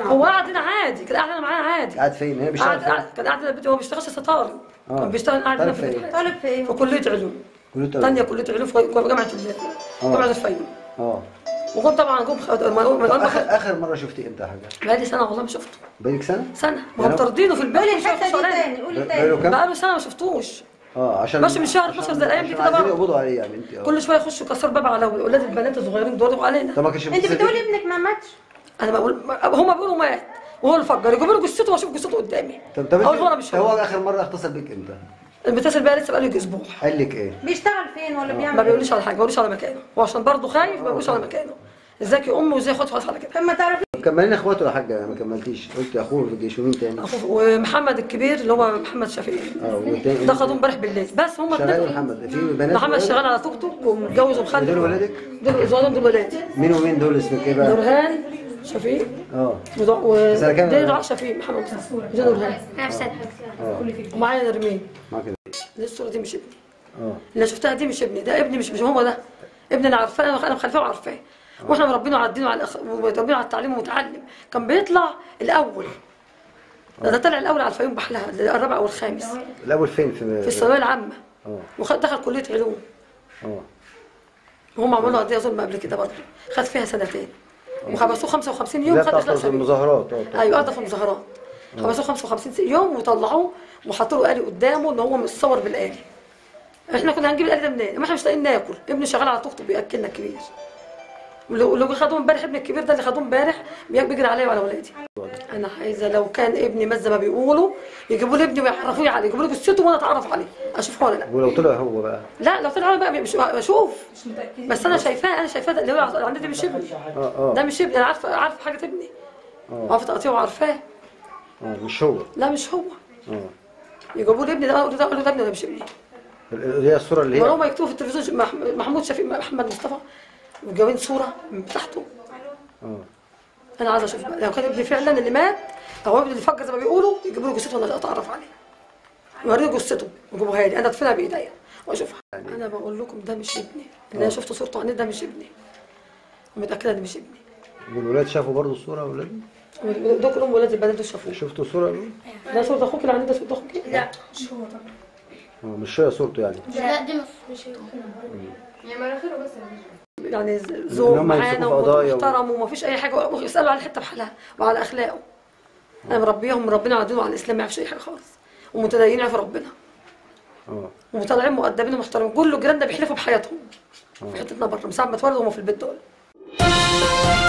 هو قاعد هنا عادي كان قاعد هنا معانا عادي قاعد فين هنا قاعد بيشتغل فين قاعد- كان قاعد هنا بيته هو بيشتغلش ستاري آه. كان بيشتغل قاعد هنا طالب في في إيه؟ الاتحاد. طالب في ايه في كليه علوم كلية علوم. ثانيه كليه علوم في جامعه ال- آه. جامعه الفيوم اه وجم طبعا جم خد- ما- ما- طب ما- اخر اخر مره شفتيه امتى يا حاجه؟ بقالي سنه والله ما شفته بقالك سنه؟ سنه ما يعني هم طاردينه في البيت قولي مش عارف الحته دي يخش عليا. تاني قولي بقاله تاني كام؟ بقاله سنه ما شفتوش اه عشان ماشي من شهر 12 عشان- زي الأيام دي عشان كده عايزين برضه. يقبضوا عليه يعني انت اه كل شويه يخشوا يكسروا الباب على اولاد البنات الصغيرين دول علينا طب ما كانش انت بتقولي ابنك ما ماتش انا بقول هم بيقولوا مات وهو اللي فجر يجيبوا له جثته واشوف جثته قدامي طب طب اقول له انا انت مش هو هو اخر مره اتصل بيك امتى؟ المتصل بيا لسه بقاله يجي اسبوع قال لك ايه؟ بيشتغل فين ولا ما بيعمل بيقوليش على حاجه ما بيقوليش على مكانه وعشان برضه خايف ما بيقوليش على مكانه ازيك يا امي وازاي اخواتي خلاص على كده طب ما تعرفي كملين اخواته يا حاجه ما كملتيش قلت اخوه في الجيش ومين تاني؟ أخوه- ومحمد الكبير اللي هو محمد شفيق اه والتاني ده خدوه امبارح بالليل بس هم شغال اتنين. محمد في بنات محمد ولاد؟ شغال على توك توك ومتجوز ومخلف دول ولادك؟ دول زوجهم دول ولادي مين ومين دول اسمك ايه بقى؟ نورهان شفيق اه ودع- و سنة كام؟ دي دعاء شفيق محمد مصطفى ودي نورهان انا في سنه اه ومعايا نرمين معاك كده دي الصوره دي مش ابني اه اللي شفتها دي مش ابني ده ابني مش مش هو ده ابني انا عارفاه انا مخلفاه وعارفاه واحنا مربينه على الدين وعلى الأخ... مربينه على التعليم ومتعلم كان بيطلع الاول ده, ده طلع الاول على الفيوم بحلها الرابع او الخامس الاول فين في في الثانويه العامه اه وخد دخل كليه علوم اه وهم عملوا له قضيه ظلم قبل كده برضه خد فيها سنتين وحبسوه 55 يوم لا خد اخلاء بتاعت سبيل المظاهرات اه بتاعت- ايوه قضى في المظاهرات حبسوه 55 يوم وطلعوه وحطوا له آلي قدامه ان هو متصور بالآلي احنا كنا هنجيب الآلي ده منين؟ ما احنا مش لاقيين ناكل ابني شغال على توك توك بياكلنا الكبير ولو لو خدوه امبارح ابني الكبير ده اللي خدوه امبارح بي- بيجري عليا وعلى ولادي انا عايزه لو كان ابني مات زي ما بيقولوا يجيبوا لي ابني ويعرفوني عليه يجيبوا لي جثته وانا اتعرف عليه اشوف هو ولا لا ولو طلع هو بقى لا لو طلع بقى مش بشوف بس انا شايفاه انا شايفاه ده اللي هو عندي ده مش ابني اه اه ده مش ابني انا عارفه عارفه حاجه ابني اه عارفه تقطيعه وعارفاه اه مش هو لا مش هو اه يجيبوا لي ابني ده اقول له ده اقول له ده ابني ولا مش ابني ال- هي الصوره اللي ولو هي ما يكتبوا في التلفزيون مح- محمود شفيق محمد مصطفى وجايبين صوره من تحته اه انا عايزه اشوف بقى لو كان ابني فعلا اللي مات او ابني اللي فجر زي ما بيقولوا يجيبوا له جثته وانا اتعرف عليه يوريني جثته ويجيبوها لي انا ادفنها بايديا واشوفها انا بقول لكم ده مش ابني اللي انا شفت صورته عن ده مش ابني ومتاكده ان مش ابني والولاد شافوا برضو الصوره اولاد دول كلهم ولاد البنات دول شافوه شفتوا الصوره دول؟ ده صورة اخوك اللي عندي ده صورة اخوك لا مش هو طبعا اه مش هي صورته يعني لا دي مش مش هو يعني مناخيره بس يعني إن ذوق هم معانا يمسكوا في قضايا و- ومحترم ومفيش اي حاجه ويسالوا على حته بحالها وعلى اخلاقه انا مربيهم مربينا على الدين وعلى الاسلام ما يعرفش اي حاجه خالص ومتدينين يعرفوا ربنا اه وطالعين مؤدبين ومحترمين كل جيراننا بيحلفوا بحياتهم في حتتنا بره من ساعه ما اتولدوا هم في البيت دول